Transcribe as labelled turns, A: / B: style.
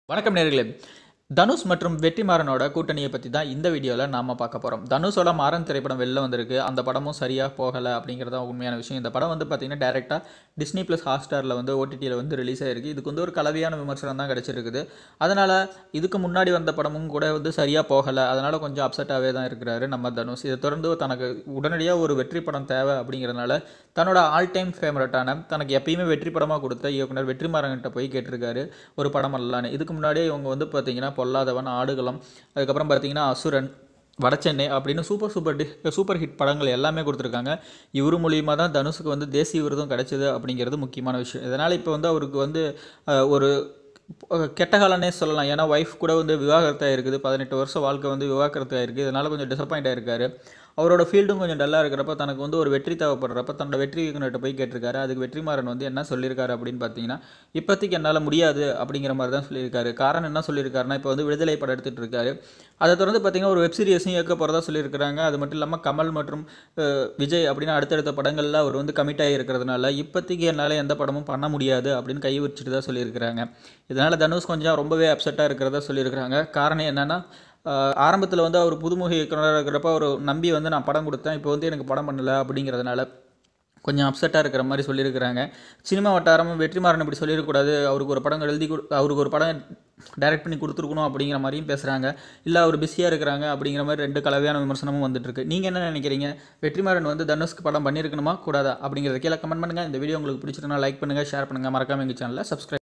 A: வணக்கம் நேர்களே தனுஷ் மற்றும் வெற்றிமாறனோட கூட்டணியை பற்றி தான் இந்த வீடியோவில் நாம் பார்க்க போகிறோம் தனுஷோட மாறன் திரைப்படம் வெளில வந்திருக்கு அந்த படமும் சரியாக போகலை அப்படிங்கிறது தான் உண்மையான விஷயம் இந்த படம் வந்து பார்த்திங்கன்னா டேரெக்டாக டிஸ்னி ப்ளஸ் ஹாட்ஸ்டாரில் வந்து ஓடிடியில் வந்து ரிலீஸ் ஆயிருக்கு இதுக்கு வந்து ஒரு கலவையான விமர்சனம் தான் கிடச்சிருக்குது அதனால் இதுக்கு முன்னாடி வந்த படமும் கூட வந்து சரியாக போகலை அதனால் கொஞ்சம் அப்செட்டாகவே தான் இருக்கிறாரு நம்ம தனுஷ் இதை தொடர்ந்து தனக்கு உடனடியாக ஒரு வெற்றி படம் தேவை அப்படிங்கிறதுனால தன்னோட ஆல் டைம் ஃபேவரட்டான தனக்கு எப்பயுமே வெற்றி படமாக கொடுத்த இயக்குனர் வெற்றிமாறன்கிட்ட போய் கேட்டிருக்காரு ஒரு படம் அல்லலான்னு இதுக்கு முன்னாடியே இவங்க வந்து பார்த்தீங்கன்னா பொல்லாதவன் ஆடுகளம் அதுக்கப்புறம் பார்த்தீங்கன்னா அசுரன் வடச்சென்னை அப்படின்னு சூப்பர் சூப்பர் டி சூப்பர் ஹிட் படங்கள் எல்லாமே கொடுத்துருக்காங்க இவர் மூலியமாக தான் தனுஷுக்கு வந்து தேசிய விருதும் கிடைச்சது அப்படிங்கிறது முக்கியமான விஷயம் இதனால் இப்போ வந்து அவருக்கு வந்து அஹ், ஒரு அஹ், கெட்ட காலனே சொல்லலாம் ஏன்னா ஒய்ஃப் கூட வந்து விவாகரத்தாக இருக்குது பதினெட்டு வருஷம் வாழ்க்கை வந்து விவாகரத்து ஆயிருக்கு இதனால் கொஞ்சம் டிசப்பாயிண்ட் ஆயிருக்காரு அவரோட ஃபீல்டும் கொஞ்சம் டல்லாக இருக்கிறப்ப தனக்கு வந்து ஒரு வெற்றி தேவைப்படுறப்ப தன்னோட வெற்றி இயக்குனர்கிட்ட போய் கேட்டிருக்காரு அதுக்கு வெற்றிமாறன் வந்து என்ன சொல்லியிருக்காரு அப்படின்னு பார்த்தீங்கன்னா இப்போதைக்கு என்னால் முடியாது அப்படிங்கிற மாதிரி தான் சொல்லியிருக்காரு காரணம் என்ன சொல்லியிருக்காருன்னா இப்போ வந்து விடுதலை படம் எடுத்துகிட்டு இருக்காரு அதை தொடர்ந்து பார்த்தீங்கன்னா ஒரு வெப் சீரிஸையும் இயக்க போகிறதா சொல்லியிருக்காங்க அது மட்டும் இல்லாமல் கமல் மற்றும் அஹ், விஜய் அப்படின்னு அடுத்தடுத்த படங்களில் அவர் வந்து கமிட் ஆகி இருக்கிறதுனால இப்போதைக்கு என்னால் எந்த படமும் பண்ண முடியாது அப்படின்னு கை வச்சுட்டு தான் சொல்லியிருக்கிறாங்க இதனால் தனுஷ் கொஞ்சம் ரொம்பவே அப்செட்டாக இருக்கிறதா சொல்லியிருக்கிறாங்க காரணம் என்னென்னா ஆரம்பத்தில் வந்து அவர் புதுமுக இயக்குனராக இருக்கிறப்ப அவர் நம்பி வந்து நான் படம் கொடுத்தேன் இப்போ வந்து எனக்கு படம் பண்ணல அப்படிங்கிறதுனால கொஞ்சம் அப்செட்டாக இருக்கிற மாதிரி சொல்லியிருக்கிறாங்க சினிமா வட்டாரம் வெற்றிமாறன் இப்படி சொல்லிடக்கூடாது அவருக்கு ஒரு படம் எழுதி கொடு அவருக்கு ஒரு படம் டைரக்ட் பண்ணி கொடுத்துருக்கணும் அப்படிங்கிற மாதிரியும் பேசுகிறாங்க இல்லை அவர் பிஸியாக இருக்கிறாங்க அப்படிங்கிற மாதிரி ரெண்டு கலவையான விமர்சனமும் வந்துட்டு இருக்கு நீங்கள் என்ன நினைக்கிறீங்க வெற்றிமாறன் வந்து தனுஷ்க்கு படம் பண்ணியிருக்கணுமா கூடாதா அப்படிங்கிறத கீழே கமெண்ட் பண்ணுங்கள் இந்த வீடியோ உங்களுக்கு பிடிச்சிருந்தா லைக் பண்ணுங்கள் ஷேர் பண்ணுங்கள் மறக்காம எங்கள் சேனலில் சப்ஸ்கிரைப்